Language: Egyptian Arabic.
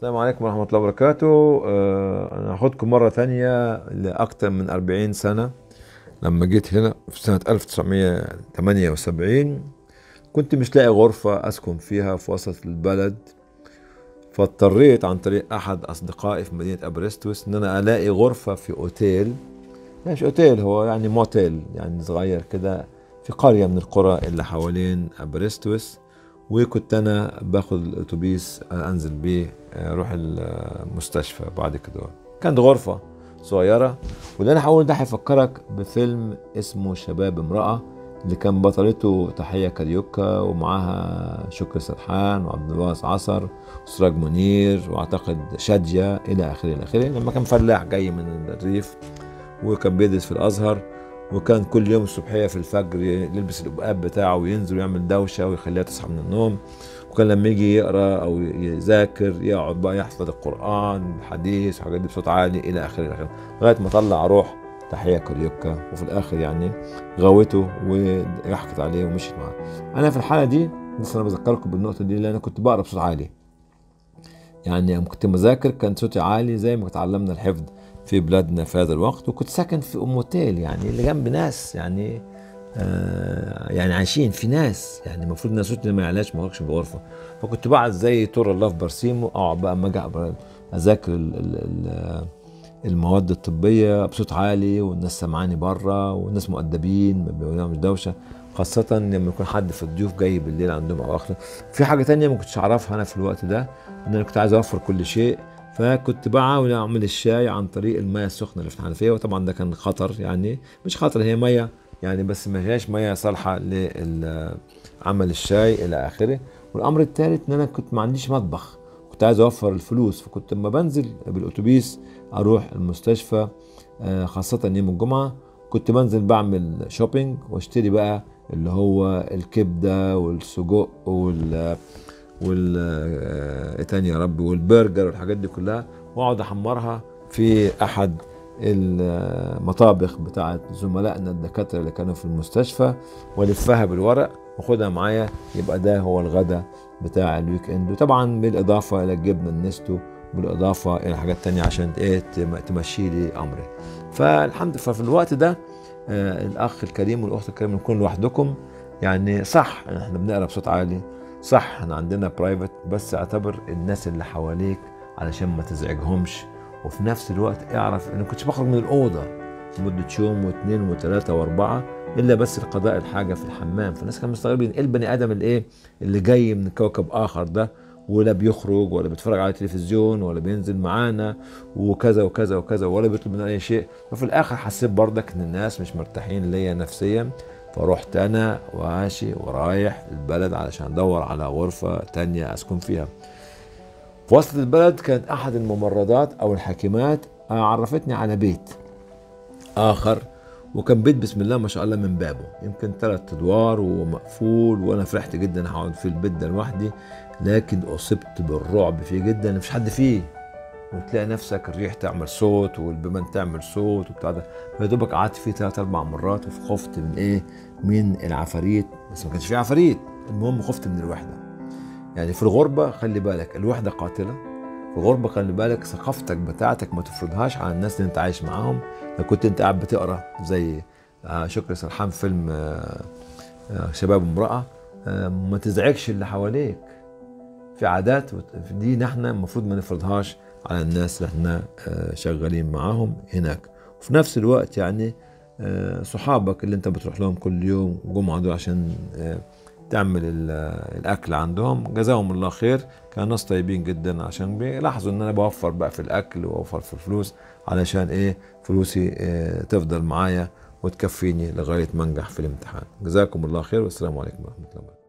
السلام عليكم ورحمة الله وبركاته آه، أنا هاخدكم مرة تانية لأكتر من 40 سنة لما جيت هنا في سنة 1978 كنت مش لاقي غرفة أسكن فيها في وسط البلد فاضطريت عن طريق أحد أصدقائي في مدينة أبرستوس إن أنا ألاقي غرفة في أوتيل مش أوتيل هو يعني موتيل يعني صغير كده في قرية من القرى اللي حوالين أبرستوس وكنت انا باخد الاتوبيس انزل بيه اروح المستشفى بعد كده كانت غرفه صغيره واللي انا هقول ده هيفكرك بفيلم اسمه شباب امراه اللي كان بطلته تحيه كاريوكا ومعاها شكري سرحان وعبد الوهاب عصر وسراج منير واعتقد شاديه الى اخره الى اخره لما كان فلاح جاي من الريف وكان بيدرس في الازهر وكان كل يوم الصبحيه في الفجر يلبس الابقاب بتاعه وينزل ويعمل دوشه ويخليها تصحى من النوم وكان لما يجي يقرا او يذاكر يقعد بقى يحفظ القران الحديث وحاجات دي بصوت عالي الى اخره الى اخره لغايه ما طلع روح تحيه كاريوكا وفي الاخر يعني غوته وضحكت عليه ومشيت معاه انا في الحاله دي لسه انا بذكركم بالنقطه دي لان انا كنت بقرا بصوت عالي يعني لما كنت بذاكر كان صوتي عالي زي ما اتعلمنا الحفظ في بلادنا في هذا الوقت وكنت ساكن في ام اوتيل يعني اللي جنب ناس يعني آه يعني عايشين في ناس يعني المفروض ان صوتي ما يعلاش ما اخرجش بغرفه فكنت بقعد زي طور الله في برسيمو اقعد بقى اما اجي اذاكر المواد الطبيه بصوت عالي والناس سامعاني بره والناس مؤدبين ما بيعملوش دوشه خاصة لما يكون حد في الضيوف جاي بالليل عندهم او اخر في حاجة تانية ما كنتش اعرفها انا في الوقت ده ان انا كنت عايز اوفر كل شيء فكنت بحاول اعمل الشاي عن طريق المياه السخنه اللي في الحنفيه وطبعا ده كان خطر يعني مش خطر هي ميه يعني بس ما هياش ميه صالحه لعمل الشاي الى اخره والامر الثالث ان انا كنت ما عنديش مطبخ كنت عايز اوفر الفلوس فكنت لما بنزل بالاتوبيس اروح المستشفى خاصه يوم الجمعه كنت بنزل بعمل شوبينج واشتري بقى اللي هو الكبده والسجق وال وال ايه تاني يا رب والبرجر والحاجات دي كلها واقعد احمرها في احد المطابخ بتاعت زملائنا الدكاتره اللي كانوا في المستشفى والفها بالورق واخدها معايا يبقى ده هو الغداء بتاع الويك اند وطبعا بالاضافه الى الجبنه النستو بالاضافه الى حاجات تانية عشان ايه تمشي لي امري فالحمد لله في الوقت ده آه الاخ الكريم والاخت الكريمه نكون لوحدكم يعني صح احنا بنقرا بصوت عالي صح احنا عندنا برايفت بس اعتبر الناس اللي حواليك علشان ما تزعجهمش وفي نفس الوقت اعرف انا كنتش بخرج من الاوضه لمده يوم واثنين وثلاثه واربعه الا بس لقضاء الحاجه في الحمام فالناس كانوا مستغربين ايه البني ادم الايه اللي جاي من كوكب اخر ده ولا بيخرج ولا بيتفرج على التلفزيون ولا بينزل معانا وكذا وكذا وكذا ولا بيطلب مننا اي شيء ففي الاخر حسيت بردك ان الناس مش مرتاحين ليا نفسيا فرحت انا وماشي ورايح البلد علشان ادور على غرفه تانية اسكن فيها في وسط البلد كانت احد الممرضات او الحاكمات عرفتني على بيت اخر وكان بيت بسم الله ما شاء الله من بابه يمكن ثلاث ادوار ومقفول وانا فرحت جدا هقعد في البيت ده لوحدي لكن اصبت بالرعب فيه جدا مفيش حد فيه وتلاقي نفسك الريح تعمل صوت والبيبان تعمل صوت وبتاع ده فيا دوبك قعدت فيه ثلاث اربع مرات وخفت من ايه؟ من العفاريت بس ما كانش فيه عفاريت المهم خفت من الوحده يعني في الغربه خلي بالك الوحده قاتله في الغربه خلي بالك ثقافتك بتاعتك ما تفرضهاش على الناس اللي انت عايش معاهم لو كنت انت قاعد بتقرا زي شكري سرحان فيلم شباب امراه ما تزعجش اللي حواليك في عادات دي نحن المفروض ما نفرضهاش على الناس اللي احنا شغالين معاهم هناك وفي نفس الوقت يعني صحابك اللي انت بتروح لهم كل يوم جمعة دول عشان تعمل الاكل عندهم جزاهم الله خير كانوا ناس طيبين جدا عشان بيلاحظوا ان انا بوفر بقى في الاكل واوفر في الفلوس علشان ايه فلوسي تفضل معايا وتكفيني لغايه ما انجح في الامتحان جزاكم الله خير والسلام عليكم ورحمه الله وبركاته